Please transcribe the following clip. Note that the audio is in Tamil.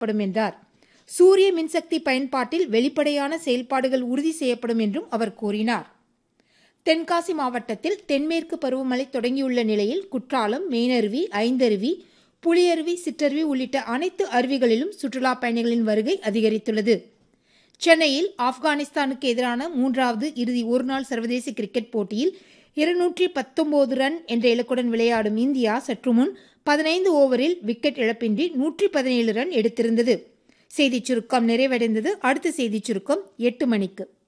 படும் என்றார் சூரிய மின்சக்தி பயன்பாட்டில் வெளிப்படையான செயல்பாடுகள் உறுதி செய்யப்படும் என்றும் அவர் கூறினார் தென்காசி மாவட்டத்தில் தென்மேற்கு பருவமழை தொடங்கியுள்ள நிலையில் குற்றாலம் மெயினருவி ஐந்தருவி புலியருவி சிற்றருவி உள்ளிட்ட அனைத்து அருவிகளிலும் சுற்றுலா பயணிகளின் வருகை அதிகரித்துள்ளது சென்னையில் ஆப்கானிஸ்தானுக்கு எதிரான மூன்றாவது இறுதி ஒருநாள் சர்வதேச கிரிக்கெட் போட்டியில் இருநூற்றி பத்தொன்பது ரன் என்ற இலக்குடன் விளையாடும் இந்தியா சற்று முன் பதினைந்து ஓவரில் விக்கெட் இழப்பின்றி நூற்றி பதினேழு ரன் எடுத்திருந்தது செய்திச் சுருக்கம் நிறைவடைந்தது அடுத்த செய்திச் சுருக்கம் எட்டு மணிக்கு